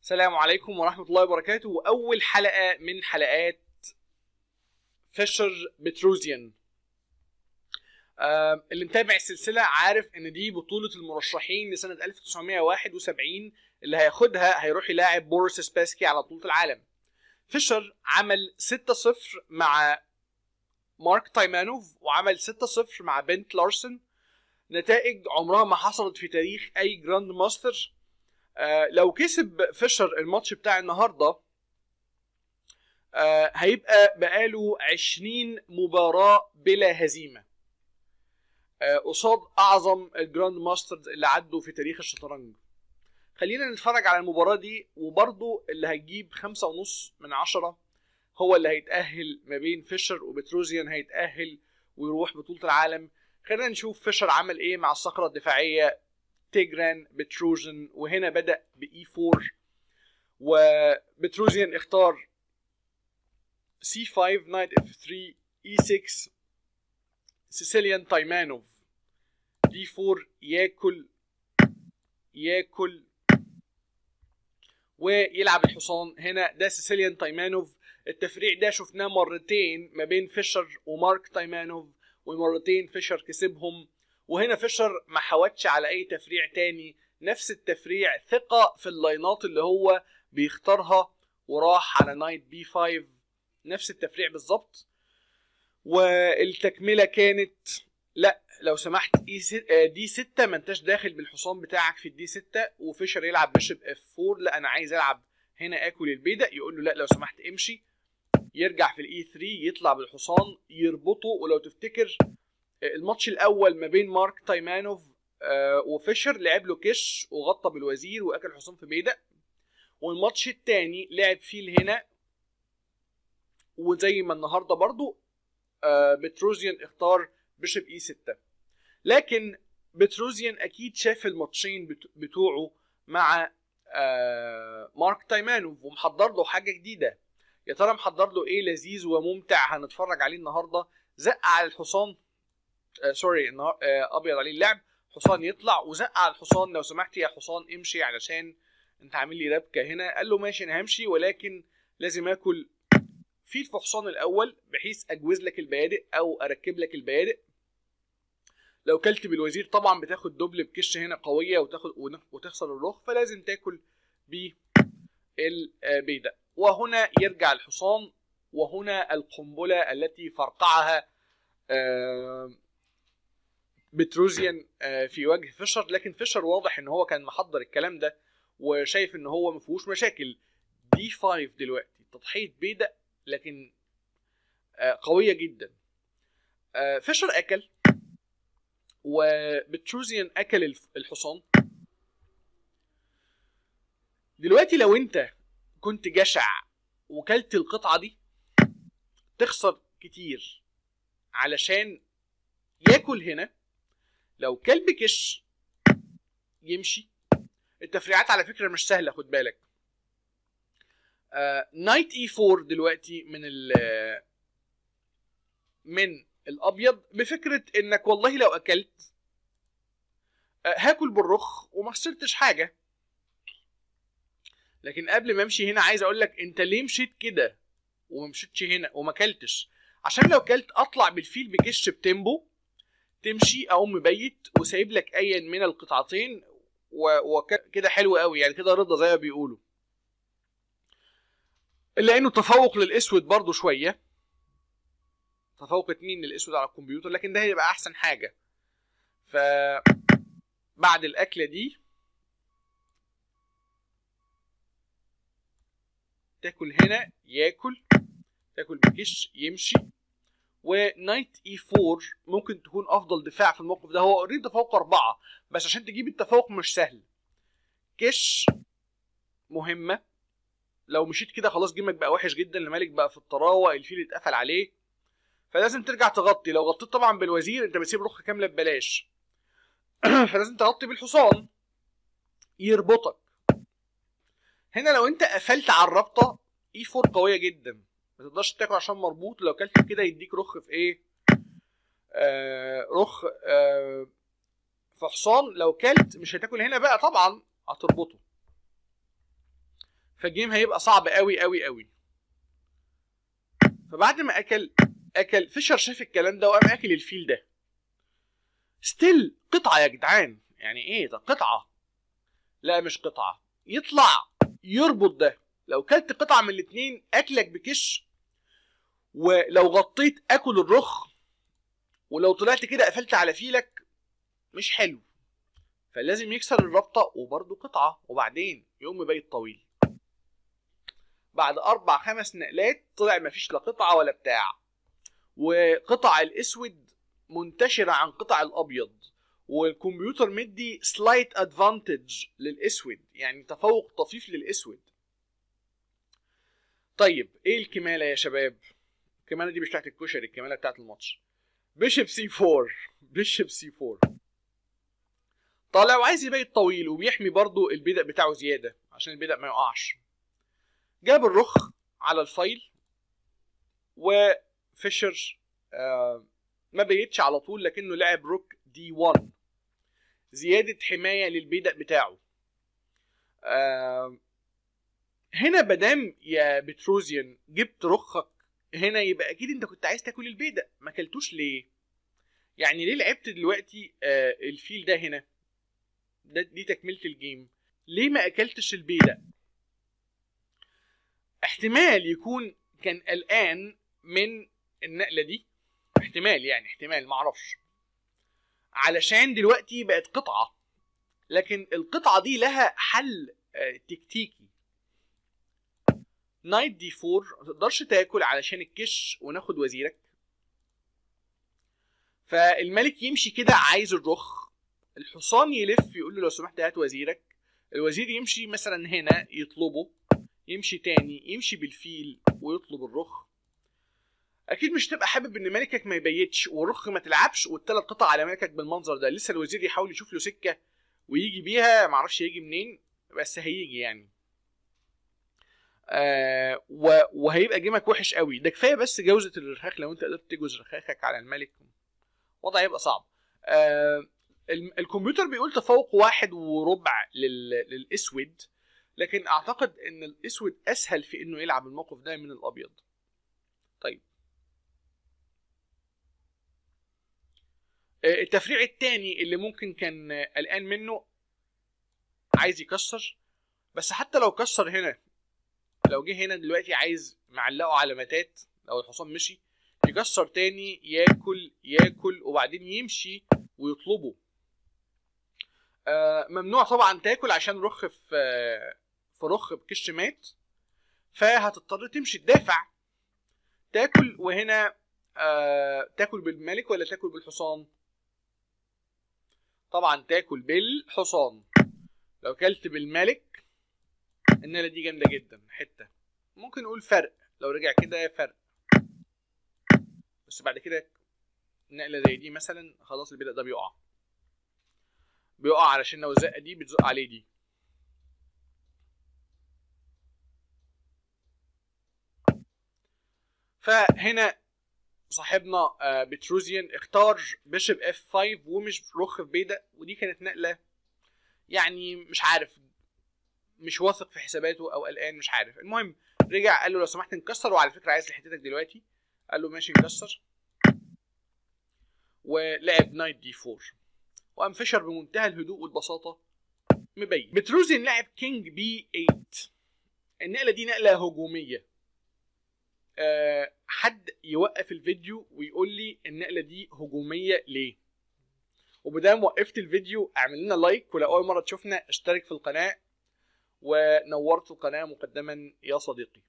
السلام عليكم ورحمة الله وبركاته وأول حلقة من حلقات فيشر بتروزيان آه اللي متابع السلسلة عارف إن دي بطولة المرشحين لسنة 1971 اللي هياخدها هيروح يلاعب بوريس سباسكي على بطولة العالم فيشر عمل 6-0 مع مارك تايمانوف وعمل 6-0 مع بنت لارسن نتائج عمرها ما حصلت في تاريخ أي جراند ماستر آه لو كسب فيشر الماتش بتاع النهارده آه هيبقى بقاله 20 مباراة بلا هزيمة آه قصاد أعظم الجراند ماسترز اللي عدوا في تاريخ الشطرنج خلينا نتفرج على المباراة دي وبرضو اللي هيجيب خمسة ونص من عشرة هو اللي هيتأهل ما بين فيشر وبتروزيان هيتأهل ويروح بطولة العالم خلينا نشوف فيشر عمل ايه مع الصخرة الدفاعية تيجران بتروجن وهنا بدأ بإي 4 وبتروزيان اختار سي 5 نايت اف 3 اي 6 سيسيليان تايمانوف دي 4 ياكل ياكل ويلعب الحصان هنا ده سيسيليان تايمانوف التفريع ده شفناه مرتين ما بين فيشر ومارك تايمانوف ومرتين فيشر كسبهم وهنا فيشر ما حاولش على اي تفريع تاني نفس التفريع ثقة في اللاينات اللي هو بيختارها وراح على نايت بي 5 نفس التفريع بالظبط والتكملة كانت لا لو سمحت اي ست دي 6 ما انتش داخل بالحصان بتاعك في الدي 6 وفيشر يلعب بيشب اف 4 لا انا عايز العب هنا اكل البيدق يقول له لا لو سمحت امشي يرجع في الاي 3 يطلع بالحصان يربطه ولو تفتكر الماتش الاول ما بين مارك تايمانوف آه وفيشر لعب له كش وغطى بالوزير واكل حصان في بيدق والماتش الثاني لعب فيه هنا وزي ما النهارده برضو آه بتروزيان اختار بيشب اي 6 لكن بتروزيان اكيد شاف الماتشين بتوعه مع آه مارك تايمانوف ومحضر له حاجه جديده يا ترى محضر له ايه لذيذ وممتع هنتفرج عليه النهارده زق على الحصان آه سوري آه ابيض عليه اللعب حصان يطلع وزق على الحصان لو سمحت يا حصان امشي علشان انت عامل لي ربكه هنا قال له ماشي انا همشي ولكن لازم اكل فيل في حصان الاول بحيث اجوز لك البيادق او اركب لك البيادق لو كلت بالوزير طبعا بتاخد دبل بكش هنا قويه وتاخد وتخسر الرخ فلازم تاكل بالبيدق وهنا يرجع الحصان وهنا القنبله التي فرقعها بتروزيان في وجه فيشر لكن فيشر واضح ان هو كان محضر الكلام ده وشايف ان هو ما فيهوش مشاكل دي 5 دلوقتي تضحيه بيدق لكن قويه جدا فيشر اكل وبتروزيان اكل الحصان دلوقتي لو انت كنت جشع وكلت القطعه دي تخسر كتير علشان ياكل هنا لو كلب كش يمشي التفريعات على فكره مش سهله خد بالك آه نايت اي 4 دلوقتي من ال من الابيض بفكره انك والله لو اكلت آه هاكل بالرخ وما خسرتش حاجه لكن قبل ما امشي هنا عايز اقول لك انت ليه مشيت كده وما مشيتش هنا وما كلتش عشان لو كلت اطلع بالفيل بكش بتيمبو تمشي اقوم مبيت وسايب لك ايا من القطعتين وكده حلو قوي يعني كده رضا زي ما بيقولوا الا انه تفوق للاسود برضو شويه تفوق اتنين للاسود على الكمبيوتر لكن ده هيبقى احسن حاجه ف بعد الاكله دي تاكل هنا ياكل تاكل بكش يمشي ونايت اي 4 ممكن تكون افضل دفاع في الموقف ده هو اوريدي تفوق اربعه بس عشان تجيب التفوق مش سهل كش مهمه لو مشيت كده خلاص جيمك بقى وحش جدا الملك بقى في الطراوه الفيل اتقفل عليه فلازم ترجع تغطي لو غطيت طبعا بالوزير انت بتسيب رخ كامله ببلاش فلازم تغطي بالحصان يربطك هنا لو انت قفلت على الرابطه اي 4 قويه جدا ما تقدرش تاكل عشان مربوط لو كلت كده يديك رخ في ايه آه رخ آه في حصان لو كلت مش هتاكل هنا بقى طبعا هتربطه فالجيم هيبقى صعب قوي قوي قوي فبعد ما اكل اكل فيشر شاف الكلام ده وقام اكل الفيل ده ستيل قطعه يا جدعان يعني ايه ده قطعه لا مش قطعه يطلع يربط ده لو كلت قطعه من الاتنين اكلك بكش ولو غطيت اكل الرخ ولو طلعت كده قفلت على فيلك مش حلو فلازم يكسر الرابطه وبرده قطعه وبعدين يقوم مبيت طويل بعد اربع خمس نقلات طلع مفيش لا قطعه ولا بتاع وقطع الاسود منتشره عن قطع الابيض والكمبيوتر مدي سلايت ادفانتج للاسود يعني تفوق طفيف للاسود طيب ايه الكماله يا شباب الكماله دي مش بتاعت الكشري الكماله بتاعت الماتش بيشب سي 4 بيشب سي 4 طالع وعايز يبيت طويل وبيحمي برضو البدأ بتاعه زيادة عشان البدأ ما يقعش جاب الرخ على الفايل وفيشر آه ما بيتش على طول لكنه لعب روك دي 1 زيادة حماية للبدأ بتاعه آه هنا مادام يا بتروزيان جبت رخك هنا يبقى اكيد انت كنت عايز تاكل البيضة ما اكلتوش ليه يعني ليه لعبت دلوقتي آه الفيل ده هنا ده دي تكمله الجيم ليه ما اكلتش البيضة احتمال يكون كان قلقان من النقله دي احتمال يعني احتمال معرفش علشان دلوقتي بقت قطعه لكن القطعه دي لها حل آه تكتيكي نايت دي 4 ما تقدرش تاكل علشان الكش وناخد وزيرك فالملك يمشي كده عايز الرخ الحصان يلف يقول له لو سمحت هات وزيرك الوزير يمشي مثلا هنا يطلبه يمشي تاني يمشي بالفيل ويطلب الرخ اكيد مش تبقى حابب ان ملكك ما يبيتش والرخ ما تلعبش والتلات قطع على ملكك بالمنظر ده لسه الوزير يحاول يشوف له سكه ويجي بيها معرفش يجي منين بس هيجي يعني آه وهيبقى جيمك وحش قوي ده كفايه بس جوزه الرخاخ لو انت قدرت تجوز رخاخك على الملك وضع هيبقى صعب آه الكمبيوتر بيقول تفوق واحد وربع لل... للاسود لكن اعتقد ان الاسود اسهل في انه يلعب الموقف ده من الابيض طيب آه التفريع الثاني اللي ممكن كان قلقان منه عايز يكسر بس حتى لو كسر هنا لو جه هنا دلوقتي عايز معلقه علامتات لو الحصان مشي يكسر تاني ياكل ياكل وبعدين يمشي ويطلبه آه ممنوع طبعا تاكل عشان رخ في في رخ بكش مات فهتضطر تمشي تدافع تاكل وهنا آه تاكل بالملك ولا تاكل بالحصان طبعا تاكل بالحصان لو كلت بالملك النقله دي جامده جدا حته ممكن نقول فرق لو رجع كده فرق بس بعد كده نقله زي دي مثلا خلاص البدأ ده بيقع بيقع علشان لو الزقه دي بتزق عليه دي فهنا صاحبنا بتروزيان اختار بيشب اف 5 ومش رخ في بيدا ودي كانت نقله يعني مش عارف مش واثق في حساباته او قلقان مش عارف المهم رجع قال له لو سمحت نكسر وعلى فكره عايز لحتتك دلوقتي قال له ماشي نكسر ولعب نايت دي 4 وقام فيشر بمنتهى الهدوء والبساطه مبين بتروزين لعب كينج بي 8 النقله دي نقله هجوميه أه حد يوقف الفيديو ويقول لي النقله دي هجوميه ليه وبدام وقفت الفيديو اعمل لنا لايك ولو اول مره تشوفنا اشترك في القناه ونورت القناه مقدما يا صديقي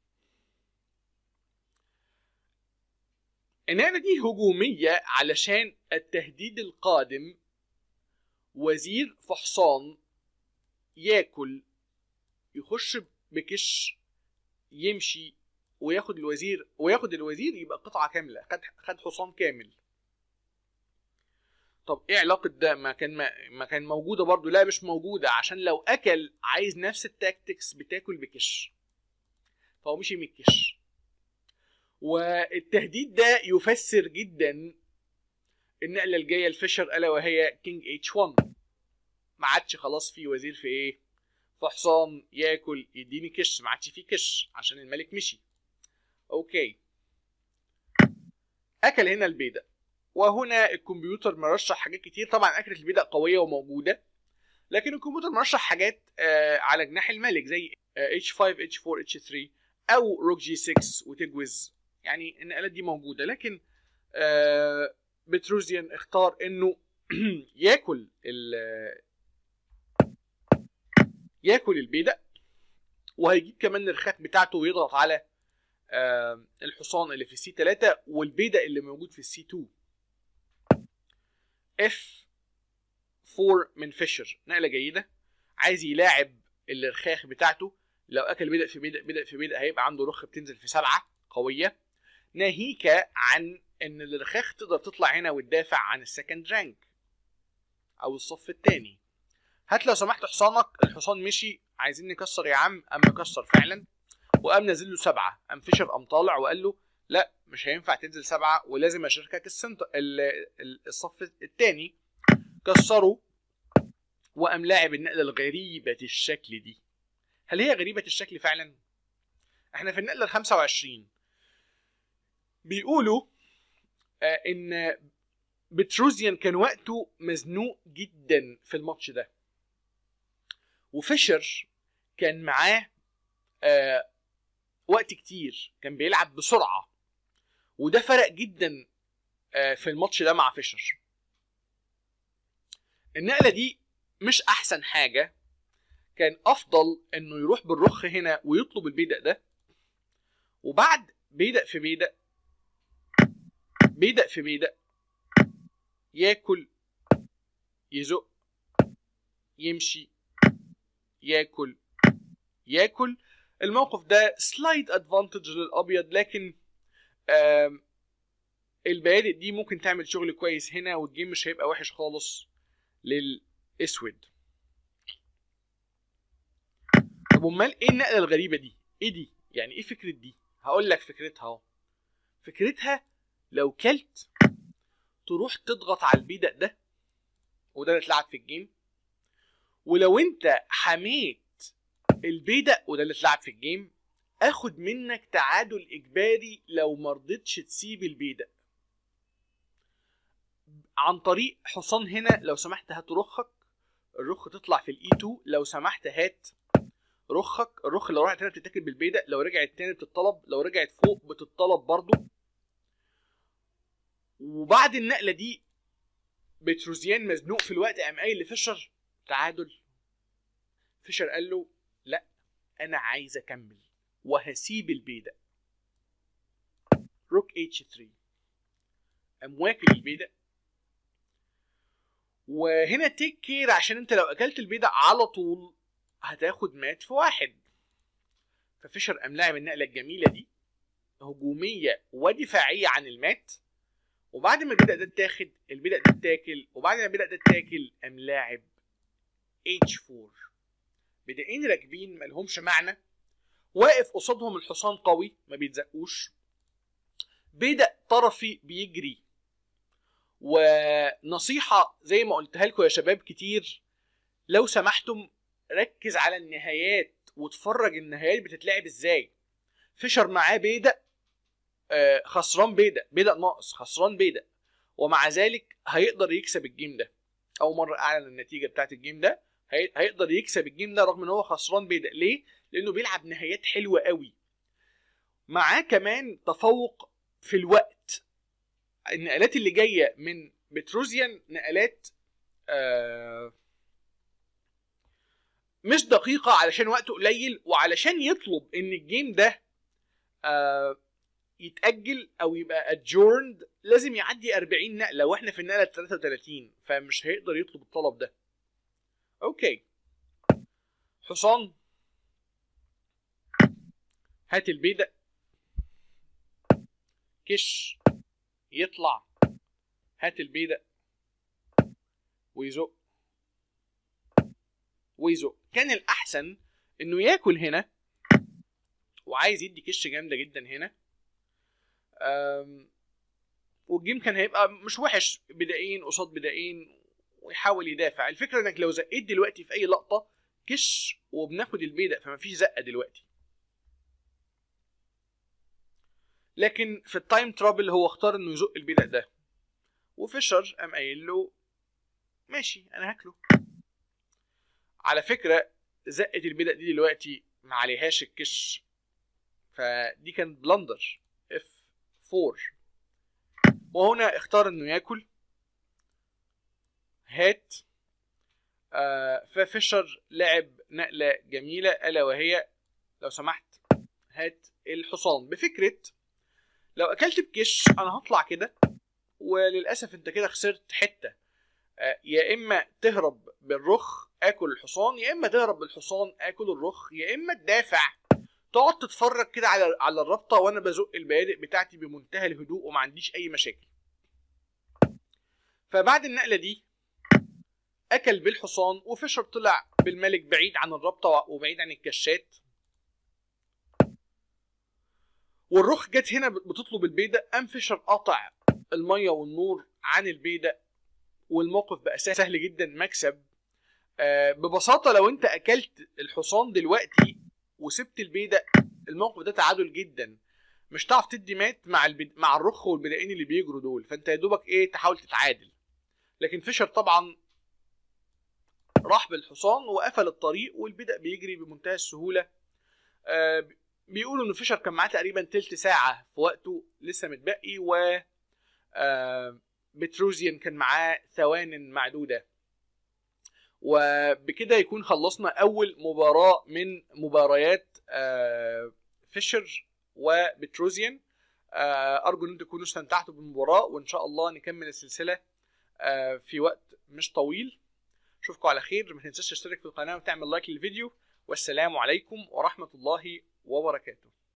النقلة دي هجومية علشان التهديد القادم وزير في حصان ياكل يخش بكش يمشي وياخد الوزير وياخد الوزير يبقى قطعة كاملة خد خد حصان كامل طب ايه علاقة ده ما كان ما, ما كان موجودة برضو لا مش موجودة عشان لو اكل عايز نفس التاكتكس بتاكل بكش فهو مشي من الكش والتهديد ده يفسر جدا النقله الجايه لفيشر الا وهي كينج اتش 1 ما عادش خلاص في وزير في ايه فحصان ياكل يديني كش ما عادش فيه كش عشان الملك مشي اوكي اكل هنا البيدق وهنا الكمبيوتر مرشح حاجات كتير طبعا اكلة البيدق قويه وموجوده لكن الكمبيوتر مرشح حاجات آه على جناح الملك زي آه H5 H4 H3 او روك جي 6 وتجوز يعني النقلات دي موجوده لكن آه بتروزيان اختار انه ياكل ال ياكل البيدق وهيجيب كمان الرخاخ بتاعته ويضغط على آه الحصان اللي في السي 3 والبيدق اللي موجود في السي 2 اف 4 من فيشر نقله جيده عايز يلاعب الرخاخ بتاعته لو اكل بدأ في بدأ بدأ في بدأ هيبقى عنده رخ بتنزل في سبعه قويه ناهيك عن ان الرخاخ تقدر تطلع هنا وتدافع عن السكند رانك او الصف الثاني هات لو سمحت حصانك الحصان مشي عايزين نكسر يا عم قام مكسر فعلا وقام نازل له سبعه قام فيشر قام طالع وقال له لا مش هينفع تنزل سبعه ولازم اشاركك السنت الصف الثاني كسره وقام لاعب النقله الغريبه الشكل دي هل هي غريبه الشكل فعلا احنا في النقله ال 25 بيقولوا آه ان بتروزيان كان وقته مزنوق جدا في الماتش ده وفيشر كان معاه آه وقت كتير كان بيلعب بسرعه وده فرق جدا آه في الماتش ده مع فيشر النقله دي مش احسن حاجه كان افضل انه يروح بالرخ هنا ويطلب البيدق ده وبعد بيدق في بيدق بيدق في بيدق ياكل يزق يمشي ياكل ياكل الموقف ده سلايد ادفانتج للابيض لكن البيادق دي ممكن تعمل شغل كويس هنا والجيم مش هيبقى وحش خالص للاسود طب امال ايه النقله الغريبه دي ايه دي يعني ايه فكره دي هقول لك فكرتها اهو فكرتها لو كلت تروح تضغط على البيدق ده وده اللي اتلعب في الجيم ولو انت حميت البيدق وده اللي اتلعب في الجيم اخد منك تعادل اجباري لو مرضتش تسيب البيدق عن طريق حصان هنا لو سمحت هات رخك الرخ تطلع في الاي 2 لو سمحت هات رخك الرخ لو راحت هنا بتتاكل بالبيدق لو رجعت تاني بتطلب لو رجعت فوق بتطلب برضو وبعد النقله دي بتروزيان مزنوق في الوقت قام قايل لفيشر تعادل فيشر قال له لا انا عايز اكمل وهسيب البيدق روك اتش 3 قام واكل البيدق وهنا تيك كير عشان انت لو اكلت البيدق على طول هتاخد مات في واحد ففيشر قام لاعب النقله الجميله دي هجوميه ودفاعيه عن المات وبعد ما البدأ ده اتاخد البدأ ده اتاكل وبعد ما البدأ ده اتاكل قام لاعب H4 بدقين راكبين ملهمش معنى واقف قصادهم الحصان قوي ما بيتزقوش بدأ طرفي بيجري ونصيحة زي ما قلتها لكم يا شباب كتير لو سمحتم ركز على النهايات واتفرج النهايات بتتلعب ازاي فيشر معاه بيدق آه خسران بيدق بيدق ناقص خسران بيدق ومع ذلك هيقدر يكسب الجيم ده اول مره اعلن النتيجه بتاعت الجيم ده هي... هيقدر يكسب الجيم ده رغم ان هو خسران بيدق ليه لانه بيلعب نهايات حلوه قوي معاه كمان تفوق في الوقت النقلات اللي جايه من بتروزيان نقلات آه مش دقيقة علشان وقته قليل وعلشان يطلب ان الجيم ده آه يتأجل او يبقى adjourned لازم يعدي 40 نقلة واحنا في النقلة 33 فمش هيقدر يطلب الطلب ده اوكي حصان هات البيدق كش يطلع هات البيدق ويزق ويزق كان الاحسن انه ياكل هنا وعايز يدي كش جامده جدا هنا والجيم كان هيبقى مش وحش بدائين قصاد بدائين ويحاول يدافع الفكره انك لو زقيت دلوقتي في اي لقطه كش وبناخد البيدق فمفيش زقه دلوقتي لكن في التايم ترابل هو اختار انه يزق البيدق ده وفيشر قام قايل له ماشي انا هاكله على فكره زقه البيدق دي دلوقتي ما عليهاش الكش فدي كان بلندر اف 4 وهنا اختار انه ياكل هات آه ففيشر لعب نقله جميله الا وهي لو سمحت هات الحصان بفكره لو اكلت بكش انا هطلع كده وللاسف انت كده خسرت حته آه يا اما تهرب بالرخ اكل الحصان يا اما تهرب بالحصان اكل الرخ يا اما تدافع تقعد تتفرج كده على على الرابطه وانا بزق البيادق بتاعتي بمنتهى الهدوء وما عنديش اي مشاكل فبعد النقله دي اكل بالحصان وفيشر طلع بالملك بعيد عن الرابطه وبعيد عن الكشات والرخ جت هنا بتطلب البيدق قام فيشر قاطع الميه والنور عن البيدق والموقف بقى سهل جدا مكسب آه ببساطه لو انت اكلت الحصان دلوقتي وسبت البيدق الموقف ده تعادل جدا مش هتعرف تدي مات مع البد... مع الرخ والبدائين اللي بيجروا دول فانت يا دوبك ايه تحاول تتعادل لكن فيشر طبعا راح بالحصان وقفل الطريق والبدأ بيجري بمنتهى السهولة آه بيقولوا ان فيشر كان معاه تقريبا تلت ساعة في وقته لسه متبقي و آه بتروزيان كان معاه ثوان معدودة وبكده يكون خلصنا أول مباراة من مباريات آه فيشر وبتروزيان آه أرجو أن تكونوا استمتعتوا بالمباراة وإن شاء الله نكمل السلسلة آه في وقت مش طويل اشوفكم على خير ما تنساش تشترك في القناه وتعمل لايك للفيديو والسلام عليكم ورحمه الله وبركاته